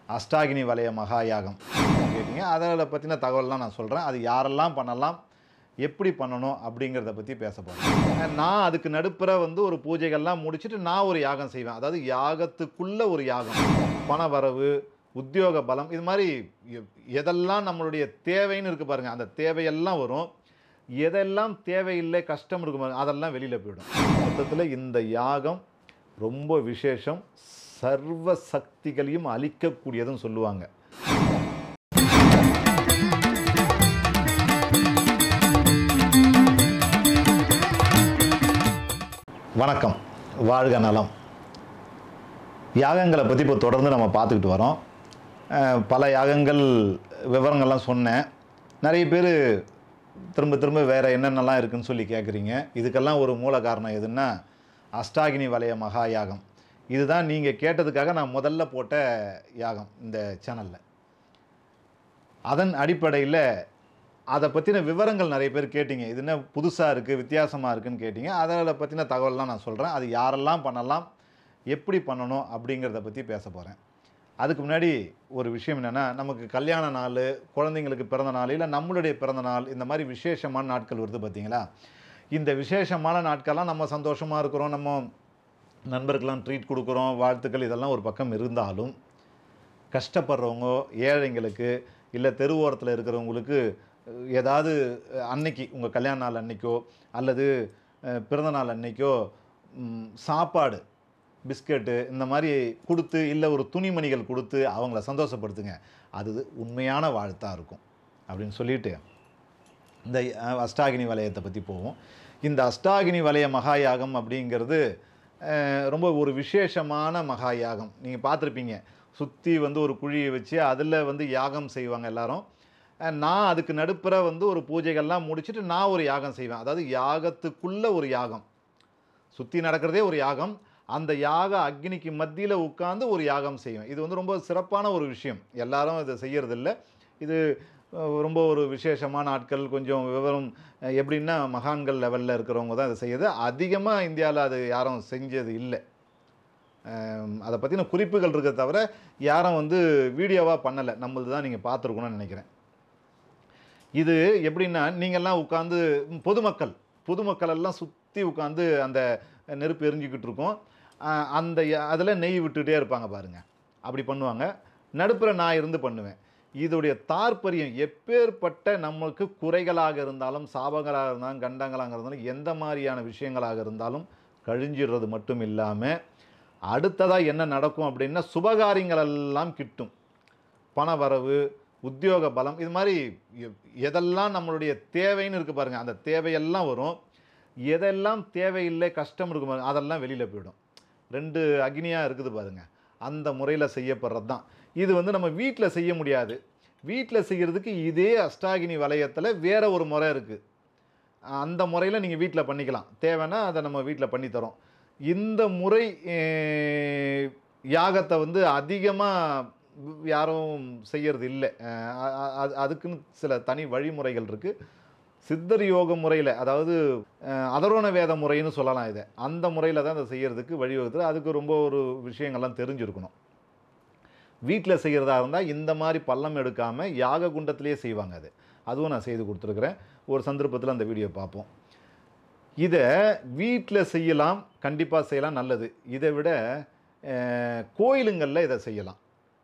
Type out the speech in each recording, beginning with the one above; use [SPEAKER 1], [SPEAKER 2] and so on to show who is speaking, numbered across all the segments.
[SPEAKER 1] அஷ்டாகினி வலய மகாயாகம் கேட்டீங்க அதில் பற்றின தகவல்லாம் நான் சொல்கிறேன் அது யாரெல்லாம் பண்ணலாம் எப்படி பண்ணணும் அப்படிங்கிறத பற்றி பேச போகிறேன் நான் அதுக்கு நடுப்புற வந்து ஒரு பூஜைகள்லாம் முடிச்சுட்டு நான் ஒரு யாகம் செய்வேன் அதாவது யாகத்துக்குள்ள ஒரு யாகம் பண வரவு உத்தியோக பலம் இது மாதிரி எ- எதெல்லாம் நம்மளுடைய தேவைன்னு இருக்குது பாருங்கள் அந்த தேவையெல்லாம் வரும் எதெல்லாம் தேவையில்லை கஷ்டம் இருக்கும் பாருங்க, அதெல்லாம் வெளியில் போயிடும் மொத்தத்தில் இந்த யாகம் ரொம்ப விசேஷம் சர்வ சக்திகளையும் அழிக்கக்கூடியதுன்னு சொல்லுவாங்க வணக்கம் வாழ்க நலம் யாகங்களை பற்றி இப்போ தொடர்ந்து நம்ம பார்த்துக்கிட்டு வரோம் அஹ், பல யாகங்கள் விவரங்கள்லாம் சொன்னேன் நிறைய பேர் திரும்ப திரும்ப வேறு என்னென்னலாம் இருக்குன்னு சொல்லி கேட்குறீங்க இதுக்கெல்லாம் ஒரு மூல காரணம் எதுன்னா அஷ்டாகினி வலய மகா யாகம் இதுதான் நீங்கள் கேட்டதுக்காக நான் முதல்ல போட்ட யாகம் இந்த சேனலில் அதன் அடிப்படையில் அதை பற்றின விவரங்கள் நிறைய பேர் கேட்டீங்க இது என்ன புதுசாக இருக்குது வித்தியாசமாக இருக்குன்னு கேட்டீங்க அதில் பற்றின தகவல்லாம் நான் சொல்கிறேன் அது யாரெல்லாம் பண்ணலாம் எப்படி பண்ணணும் அப்படிங்கிறத பற்றி பேச போகிறேன் அதுக்கு முன்னாடி ஒரு விஷயம் என்னென்னா நமக்கு கல்யாண நாள் குழந்தைங்களுக்கு பிறந்த நாள் இல்லை நம்மளுடைய பிறந்த நாள் இந்த மாதிரி விசேஷமான நாட்கள் வருது பார்த்தீங்களா இந்த விசேஷமான நாட்கள்லாம் நம்ம சந்தோஷமாக இருக்கிறோம் நம்ம நண்பருக்கெல்லாம் ட்ரீட் கொடுக்குறோம் வாழ்த்துக்கள் இதெல்லாம் ஒரு பக்கம் இருந்தாலும் கஷ்டப்படுறவங்க ஏழைங்களுக்கு இல்லை தெருவோரத்தில் இருக்கிறவங்களுக்கு அஹ், ஏதாவது அஹ், அன்னைக்கு உங்கள் கல்யாண நாள் அன்னைக்கோ அல்லது அஹ், பிறந்த நாள் அன்னைக்கோ ம், சாப்பாடு பிஸ்கட்டு இந்த மாதிரி கொடுத்து இல்லை ஒரு துணிமணிகள் கொடுத்து அவங்கள சந்தோஷப்படுத்துங்க அது உண்மையான வாழ்த்தாக இருக்கும் அப்படின்னு சொல்லிட்டு இந்த அஹ், அஷ்டாகினி வலயத்தை பற்றி போவோம் இந்த அஷ்டாகினி வலய மகாயாகம் அப்படிங்கிறது அஹ், ரொம்ப ஒரு விசேஷமான மகாயாகம் நீங்கள் பார்த்துருப்பீங்க சுற்றி வந்து ஒரு குழியை வச்சு அதில் வந்து யாகம் செய்வாங்க எல்லாரும் அஹ், நான் அதுக்கு நடுப்புற வந்து ஒரு பூஜைகள்லாம் முடிச்சுட்டு நான் ஒரு யாகம் செய்வேன் அதாவது யாகத்துக்குள்ள ஒரு யாகம் சுற்றி நடக்கிறதே ஒரு யாகம் அந்த யாக அக்னிக்கு மத்தியில் உட்கார்ந்து ஒரு யாகம் செய்வேன் இது வந்து ரொம்ப சிறப்பான ஒரு விஷயம் எல்லாரும் இதை செய்யறதில்ல இது அஹ், ரொம்ப ஒரு விசேஷமான ஆட்கள் கொஞ்சம் விவரம் அஹ், எப்படின்னா மகான்கள் லெவலில் இருக்கிறவங்க தான் இதை செய்யுது அதிகமாக இந்தியாவில் அது யாரும் செஞ்சது இல்லை அஹ், அதை பற்றின குறிப்புகள் இருக்க தவிர யாரும் வந்து வீடியோவாக பண்ணலை நம்மளது தான் நீங்கள் பார்த்துருக்கணும்னு நினைக்கிறேன் இது எப்படின்னா நீங்கள்லாம் உட்காந்து பொதுமக்கள் பொதுமக்கள் எல்லாம் சுற்றி உட்காந்து அந்த நெருப்பு எரிஞ்சிக்கிட்டு இருக்கும் அஹ் அந்த அதில் நெய் விட்டுட்டே இருப்பாங்க பாருங்க அப்படி பண்ணுவாங்க நடுப்புற நான் இருந்து பண்ணுவேன் இதோடைய தாற்பரியம் எப்பேற்பட்ட நமக்கு குறைகளாக இருந்தாலும் சாபங்களாக இருந்தாலும் கண்டங்களாக இருந்தாலும் எந்த மாதிரியான விஷயங்களாக இருந்தாலும் கழிஞ்சிடுறது மட்டும் இல்லாமல் அடுத்ததாக என்ன நடக்கும் அப்படின்னா சுபகாரியங்கள் எல்லாம் கிட்டும் பண வரவு உத்தியோக பலம் இது மாதிரி எ- எதெல்லாம் நம்மளுடைய தேவைன்னு இருக்குது பாருங்கள் அந்த தேவையெல்லாம் வரும் எதெல்லாம் தேவையில்லை கஷ்டம் இருக்கும் பாருங்க அதெல்லாம் வெளியில் போயிடும் ரெண்டு அக்னியாக இருக்குது பாருங்க அந்த முறையில் செய்யப்படுறது தான் இது வந்து நம்ம வீட்டில் செய்ய முடியாது வீட்டில் செய்கிறதுக்கு இதே அஷ்டாகினி வலயத்தில் வேற ஒரு முறை இருக்குது அந்த முறையில் நீங்கள் வீட்டில் பண்ணிக்கலாம் தேவைன்னா அதை நம்ம வீட்டில் பண்ணித்தரோம் இந்த முறை அஹ், யாகத்தை வந்து அதிகமாக யாரும் செய்யறது இல்லை அஹ், அ- அ- அதுக்குன்னு சில தனி வழிமுறைகள் இருக்குது சித்தர் யோக முறையில் அதாவது அஹ், அதர்வண வேத முறைன்னு சொல்லலாம் இதை அந்த முறையில் தான் அதை செய்யறதுக்கு வழிவகுத்து அதுக்கு ரொம்ப ஒரு விஷயங்கள்லாம் தெரிஞ்சிருக்கணும் வீட்டில் செய்கிறதா இருந்தால் இந்த மாதிரி பள்ளம் எடுக்காமல் யாக குண்டத்திலேயே செய்வாங்க அது அதுவும் நான் செய்து கொடுத்துருக்குறேன் ஒரு சந்தர்ப்பத்தில் அந்த வீடியோ பார்ப்போம் இதை வீட்டில் செய்யலாம் கண்டிப்பாக செய்யலாம் நல்லது இதை விட அஹ், கோயிலுங்களில் இதை செய்யலாம்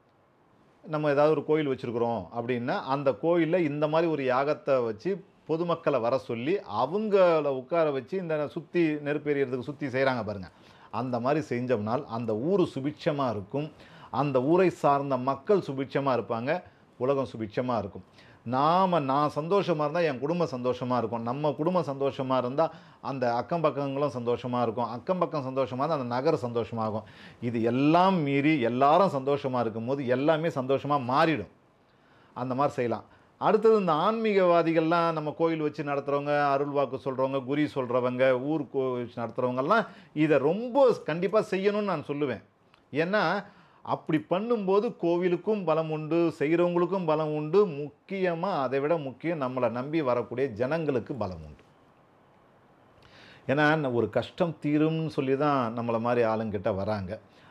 [SPEAKER 1] நம்ம ஏதாவது ஒரு கோயில் வச்சுருக்குறோம் அப்படின்னா அந்த கோயிலில் இந்த மாதிரி ஒரு யாகத்தை வச்சு பொதுமக்களை வர சொல்லி அவங்கள உட்கார வச்சு இந்த சுற்றி நெருப்பு எறியறதுக்கு சுற்றி செய்கிறாங்க பாருங்கள் அந்த மாதிரி செஞ்சோம்னால் அந்த ஊர் சுபிட்சமாக இருக்கும் அந்த ஊரை சார்ந்த மக்கள் சுபிட்சமாக இருப்பாங்க உலகம் சுபிட்சமாக இருக்கும் நாம் நான் சந்தோஷமாக இருந்தால் என் குடும்பம் சந்தோஷமாக இருக்கும் நம்ம குடும்பம் சந்தோஷமாக இருந்தால் அந்த அக்கம் பக்கங்களும் சந்தோஷமாக இருக்கும் அக்கம் பக்கம் சந்தோஷமாக இருந்தால் அந்த நகரம் சந்தோஷமாகும் இது எல்லாம் மீறி எல்லாரும் சந்தோஷமாக இருக்கும்போது எல்லாமே சந்தோஷமாக மாறிடும் அந்த மாதிரி செய்யலாம் அடுத்தது இந்த ஆன்மீகவாதிகள்லாம் நம்ம கோயில் வச்சு நடத்துகிறவங்க அருள் வாக்கு சொல்கிறவங்க குறி சொல்கிறவங்க ஊர் கோ வச்சு நடத்துகிறவங்கெல்லாம் இதை ரொம்ப கண்டிப்பாக செய்யணும்னு நான் சொல்லுவேன் ஏன்னா அப்படி பண்ணும்போது கோவிலுக்கும் பலம் உண்டு செய்கிறவங்களுக்கும் பலம் உண்டு முக்கியமாக அதை விட முக்கியம் நம்மளை நம்பி வரக்கூடிய ஜனங்களுக்கு பலம் உண்டு ஏன்னா ஒரு கஷ்டம் தீரும்னு சொல்லி தான் நம்மளை மாதிரி ஆளுங்கிட்ட வராங்க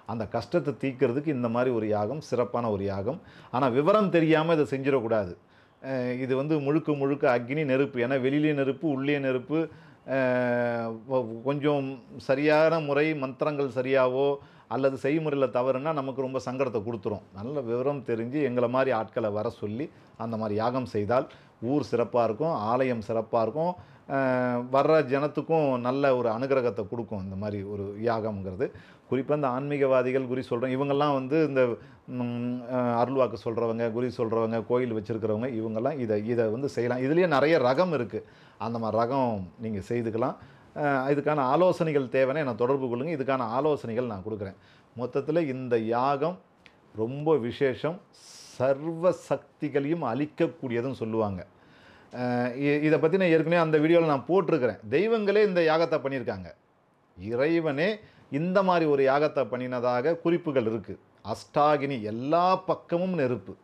[SPEAKER 1] அந்த கஷ்டத்தை தீர்க்கிறதுக்கு இந்த மாதிரி ஒரு யாகம் சிறப்பான ஒரு யாகம் ஆனால் விவரம் தெரியாமல் இதை செஞ்சிடக்கூடாது அஹ் இது வந்து முழுக்க முழுக்க அக்னி நெருப்பு ஏன்னா வெளியிலே நெருப்பு உள்ளே நெருப்பு அஹ் கொ- கொஞ்சம் சரியான முறை மந்திரங்கள் சரியாவோ அல்லது செய்முறையில் தவறுனா நமக்கு ரொம்ப சங்கடத்தை கொடுத்துரும் நல்ல விவரம் தெரிஞ்சு எங்களை மாதிரி ஆட்களை வர சொல்லி அந்த மாதிரி யாகம் செய்தால் ஊர் சிறப்பாக இருக்கும் ஆலயம் சிறப்பாக இருக்கும் அஹ் வர்ற ஜனத்துக்கும் நல்ல ஒரு அனுகிரகத்தை கொடுக்கும் இந்த மாதிரி ஒரு யாகம்ங்கிறது குறிப்பாக இந்த ஆன்மீகவாதிகள் குறி சொல்கிறேன் இவங்கெல்லாம் வந்து இந்த ம், அஹ், அருள்வாக்கு சொல்கிறவங்க குறி சொல்கிறவங்க கோயில் வச்சுருக்கிறவங்க இவங்கெல்லாம் இதை இதை வந்து செய்யலாம் இதுலேயே நிறைய ரகம் இருக்குது அந்த மாதிரி ரகம் நீங்கள் செய்துக்கலாம் அஹ், இதுக்கான ஆலோசனைகள் தேவைன்னா என்னை தொடர்பு கொள்ளுங்கள் இதுக்கான ஆலோசனைகள் நான் கொடுக்குறேன் மொத்தத்தில் இந்த யாகம் ரொம்ப விசேஷம் சர்வ சக்திகளையும் அழிக்கக்கூடியதுன்னு சொல்லுவாங்க அஹ் இ- இதை பற்றி நான் ஏற்கனவே அந்த வீடியோவில் நான் போட்டிருக்கிறேன் தெய்வங்களே இந்த யாகத்தை பண்ணியிருக்காங்க இறைவனே இந்த மாதிரி ஒரு யாகத்தை பண்ணினதாக குறிப்புகள் இருக்குது அஷ்டாகினி எல்லா பக்கமும் நெருப்பு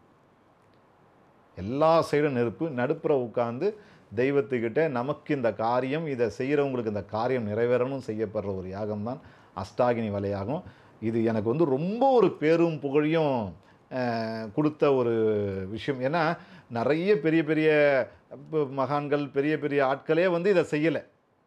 [SPEAKER 1] எல்லா சைடும் நெருப்பு நடுப்புற உட்காந்து தெய்வத்துக்கிட்ட நமக்கு இந்த காரியம் இதை செய்கிறவங்களுக்கு இந்த காரியம் நிறைவேறணும் செய்யப்படுற ஒரு யாகம் தான் அஷ்டாகினி வலையாகும் இது எனக்கு வந்து ரொம்ப ஒரு பேரும் புகழையும் அஹ், கொடுத்த ஒரு விஷயம் ஏன்னா நிறைய பெரிய பெரிய இப்ப மகான்கள் பெரிய பெரிய ஆட்களே வந்து இதை செய்யலை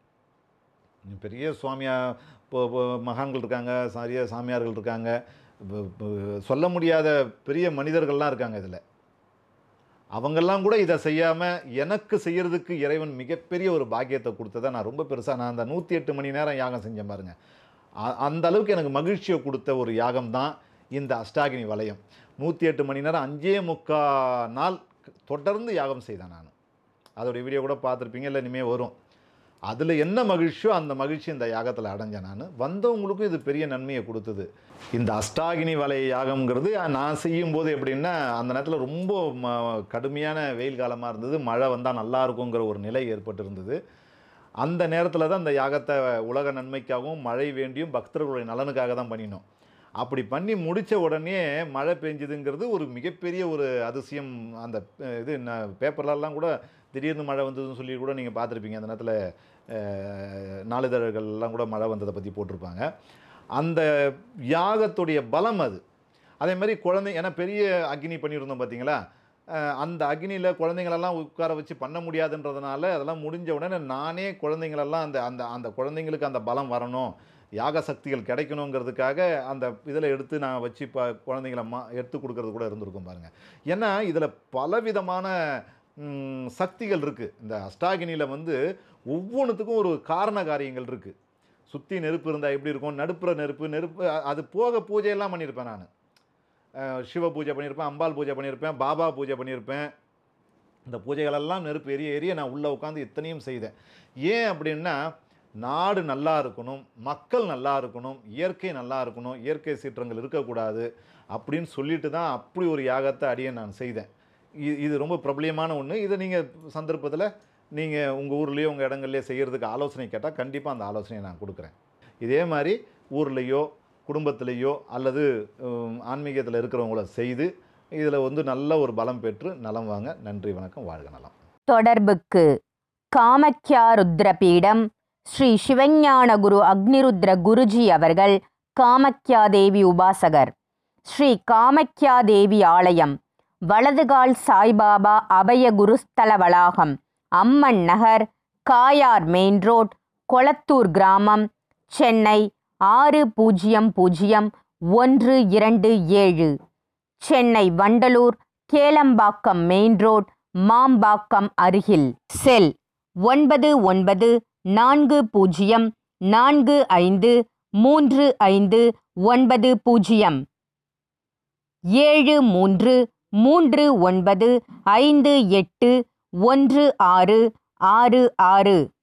[SPEAKER 1] பெரிய சுவாமியா இப்போ இப்போ மகான்கள் இருக்காங்க சாரிய சாமியார்கள் இருக்காங்க இப்போ- இப்போ சொல்ல முடியாத பெரிய மனிதர்கள்லாம் இருக்காங்க இதில் அவங்கெல்லாம் கூட இதை செய்யாமல் எனக்கு செய்யறதுக்கு இறைவன் மிகப்பெரிய ஒரு பாக்கியத்தை கொடுத்ததை நான் ரொம்ப பெருசாக நான் அந்த நூற்றி எட்டு மணி நேரம் யாகம் செஞ்சேன் பாருங்க அ- அந்த அளவுக்கு எனக்கு மகிழ்ச்சியை கொடுத்த ஒரு யாகம் தான் இந்த அஷ்டாகினி வலயம் நூற்றி எட்டு மணி நேரம் அஞ்சே முக்கா நாள் தொடர்ந்து யாகம் செய்தேன் நான் அதோடைய வீடியோ கூட பார்த்துருப்பீங்க இல்லை இனிமேல் வரும் அதில் என்ன மகிழ்ச்சியோ அந்த மகிழ்ச்சி இந்த யாகத்தில் அடைஞ்சேன் நான் வந்தவங்களுக்கும் இது பெரிய நன்மையை கொடுத்தது இந்த அஷ்டாகினி வலை யாகம்ங்கிறது நான் செய்யும்போது எப்படின்னா அந்த நேரத்தில் ரொம்ப ம கடுமையான வெயில் காலமாக இருந்தது மழை வந்தால் நல்லா இருக்குங்கிற ஒரு நிலை ஏற்பட்டு இருந்தது அந்த நேரத்தில் தான் இந்த யாகத்தை உலக நன்மைக்காகவும் மழை வேண்டியும் பக்தர்களுடைய நலனுக்காக தான் பண்ணினோம் அப்படி பண்ணி முடித்த உடனே மழை பெஞ்சுதுங்கிறது ஒரு மிகப்பெரிய ஒரு அதிசயம் அந்த அஹ், இது நான் பேப்பர்லலாம் கூட திடீர்னு மழை வந்ததுன்னு சொல்லி கூட நீங்கள் பார்த்துருப்பீங்க அந்த நேரத்தில் அஹ், நாளிதழ்கள்லாம் கூட மழை வந்ததை பற்றி போட்டிருப்பாங்க அந்த யாகத்துடைய பலம் அது அதே மாதிரி குழந்தை ஏன்னா பெரிய அக்னி பண்ணியிருந்தோம் பார்த்தீங்களா அஹ், அந்த அக்னியில் குழந்தைங்களெல்லாம் உட்கார வச்சு பண்ண முடியாதுன்றதுனால அதெல்லாம் முடிஞ்ச உடனே நானே குழந்தைங்களெல்லாம் அந்த அந்த அந்த குழந்தைங்களுக்கு அந்த பலம் வரணும் யாக சக்திகள் கிடைக்கணுங்கிறதுக்காக அந்த இதில் எடுத்து நான் வச்சு இப்போ குழந்தைங்கள மா எடுத்து கொடுக்கறது கூட இருந்திருக்கும் பாருங்கள் ஏன்னா இதில் பலவிதமான ம், சக்திகள் இருக்குது இந்த அஷ்டாகினியில் வந்து ஒவ்வொன்றுத்துக்கும் ஒரு காரண காரியங்கள் இருக்குது சுற்றி நெருப்பு இருந்தால் எப்படி இருக்கும் நடுப்புற நெருப்பு நெருப்பு அ- அது போக பூஜையெல்லாம் பண்ணியிருப்பேன் நான் சிவ பூஜை பண்ணியிருப்பேன் அம்பாள் பூஜை பண்ணியிருப்பேன் பாபா பூஜை பண்ணியிருப்பேன் இந்த பூஜைகளெல்லாம் நெருப்பு எரிய எரிய நான் உள்ளே உட்காந்து இத்தனையும் செய்தேன் ஏன் அப்படின்னா நாடு நல்லா இருக்கணும் மக்கள் நல்லா இருக்கணும் இயற்கை நல்லா இருக்கணும் இயற்கை சீற்றங்கள் இருக்கக்கூடாது அப்படின்னு சொல்லிட்டு தான் அப்படி ஒரு யாகத்தை அடியே நான் செய்தேன் இது இது ரொம்ப பிரபலியமான ஒன்று இதை நீங்கள் சந்தர்ப்பத்தில் நீங்கள் உங்கள் ஊர்லேயோ உங்கள் இடங்கள்லையோ செய்கிறதுக்கு ஆலோசனை கேட்டால் கண்டிப்பாக அந்த ஆலோசனையை நான் கொடுக்குறேன் இதே மாதிரி ஊர்லேயோ குடும்பத்திலேயோ அல்லது ஆன்மீகத்தில் இருக்கிறவங்கள செய்து இதில் வந்து நல்ல ஒரு பலம் பெற்று நலம் வாங்க நன்றி வணக்கம் வாழ்க நலம்
[SPEAKER 2] தொடர்புக்கு காமக்யா ருத்ரபீடம் ஸ்ரீ சிவஞான குரு அக்னிருத்ர குருஜி அவர்கள் காமக்யா தேவி உபாசகர் ஸ்ரீ காமக்யா தேவி ஆலயம் வலதுகால் சாய்பாபா அபய குருஸ்தல வளாகம் அம்மன் நகர் காயார் மெயின் ரோட் கொளத்தூர் கிராமம் சென்னை ஆறு பூஜ்ஜியம் பூஜ்ஜியம் ஒன்று இரண்டு ஏழு சென்னை வண்டலூர் கேளம்பாக்கம் மெயின் ரோட் மாம்பாக்கம் அருகில் செல் ஒன்பது ஒன்பது நான்கு பூஜ்ஜியம் நான்கு ஐந்து மூன்று ஐந்து ஒன்பது பூஜ்ஜியம் ஏழு மூன்று மூன்று ஒன்பது ஐந்து எட்டு ஒன்று ஆறு ஆறு ஆறு